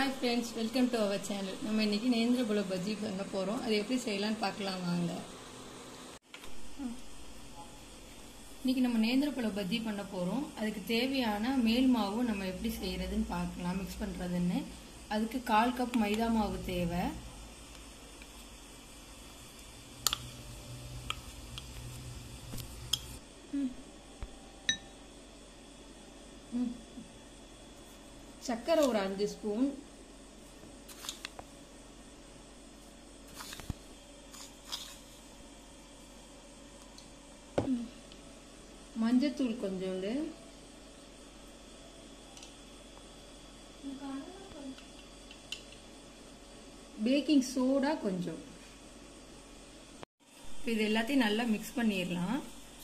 hi friends welcome to our channel நம்ம இன்னைக்கு நேந்திரபுல பஜ்ஜி பண்ண போகிறோம் அது எப்படி செய்யலாம்னு பார்க்கலாம் வாங்க இன்னைக்கு நம்ம நேந்திரப்பழ பஜ்ஜி பண்ண போகிறோம் அதுக்கு தேவையான மேல் மாவு நம்ம எப்படி செய்யறதுன்னு பார்க்கலாம் மிக்ஸ் பண்ணுறதுன்னு அதுக்கு கால் கப் மைதா மாவு தேவை சர்க்கரை ஒரு அஞ்சு ஸ்பூன் மஞ்சத்தூள் கொஞ்சோண்டு பேக்கிங் சோடா கொஞ்சம் இப்போ இது எல்லாத்தையும் நல்லா மிக்ஸ் பண்ணிடலாம்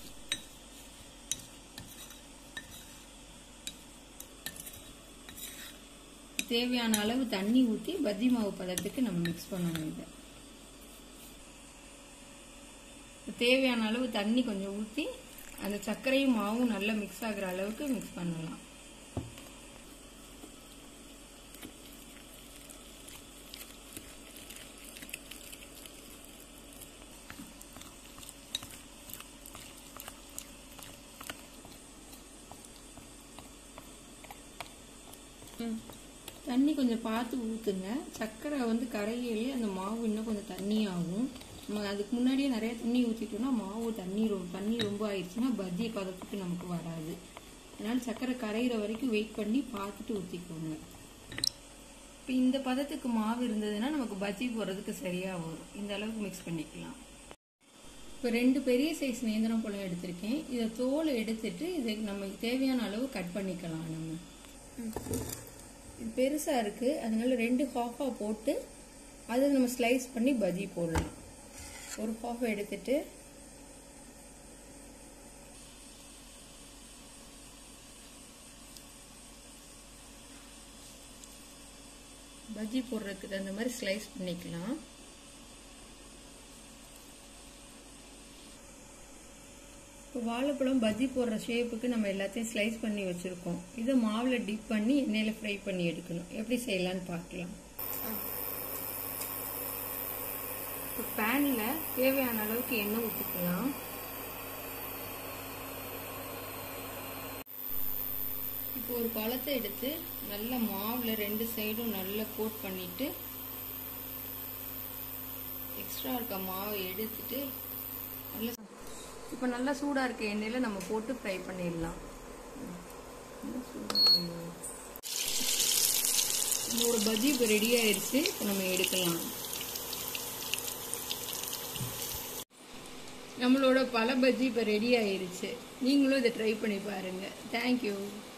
தேவையான அளவு தண்ணி ஊற்றி பஜ்ஜி மாவு பதத்துக்கு நம்ம மிக்ஸ் பண்ணணும் இதை தேவையான அளவு தண்ணி கொஞ்சம் ஊற்றி அந்த சர்க்கரையும் மாவும் நல்லா மிக்ஸ் ஆகுற அளவுக்கு மிக்ஸ் பண்ணலாம் தண்ணி கொஞ்சம் பார்த்து ஊற்றுங்க சர்க்கரை வந்து கரையிலே அந்த மாவு இன்னும் கொஞ்சம் தண்ணி ஆகும் நம்ம அதுக்கு முன்னாடியே நிறைய தண்ணி ஊற்றிட்டோம்னா மாவு தண்ணி ரொம்ப தண்ணி ரொம்ப ஆயிடுச்சுன்னா பஜ்ஜி பதத்துக்கு நமக்கு வராது அதனால சர்க்கரை கரையிற வரைக்கும் வெயிட் பண்ணி பார்த்துட்டு ஊற்றிக்கோங்க இப்போ இந்த பதத்துக்கு மாவு இருந்ததுன்னா நமக்கு பஜ்ஜி போடுறதுக்கு சரியாக வரும் இந்த அளவுக்கு மிக்ஸ் பண்ணிக்கலாம் இப்போ ரெண்டு பெரிய சைஸ் நேந்திரம் பழம் எடுத்திருக்கேன் இதை தோல் எடுத்துட்டு இதை நம்ம தேவையான அளவு கட் பண்ணிக்கலாம் நம்ம இது பெருசாக இருக்குது அதனால ரெண்டு ஹாஃபாக போட்டு அதை நம்ம ஸ்லைஸ் பண்ணி பஜ்ஜி போடலாம் ஒரு ஹாஃப் எடுத்துட்டு பஜ்ஜி போடுறதுக்கு தகுந்த மாதிரி ஸ்லைஸ் பண்ணிக்கலாம் இப்போ வாழைப்பழம் பஜ்ஜி போடுற ஷேப்புக்கு நம்ம எல்லாத்தையும் ஸ்லைஸ் பண்ணி வச்சுருக்கோம் இதை மாவில் டிப் பண்ணி எண்ணெயில் ஃப்ரை பண்ணி எடுக்கணும் எப்படி செய்யலான்னு பார்க்கலாம் இப்போ பேனில் தேவையான அளவுக்கு எண்ணெய் ஊற்றிக்கலாம் இப்போ ஒரு பழத்தை எடுத்து நல்ல மாவில் ரெண்டு சைடும் நல்லா கோட் பண்ணிட்டு எக்ஸ்ட்ரா இருக்க மாவை எடுத்துட்டு நல்லா இப்போ நல்லா சூடாக இருக்க எண்ணெயில் நம்ம போட்டு ஃப்ரை பண்ணிடலாம் ஒரு பஜ்ஜி இப்போ ரெடி ஆயிடுச்சு இப்போ நம்ம எடுக்கலாம் நம்மளோட பல பஜ்ஜி இப்போ ரெடி ஆயிருச்சு நீங்களும் இதை ட்ரை பண்ணி பாருங்கள் தேங்க்யூ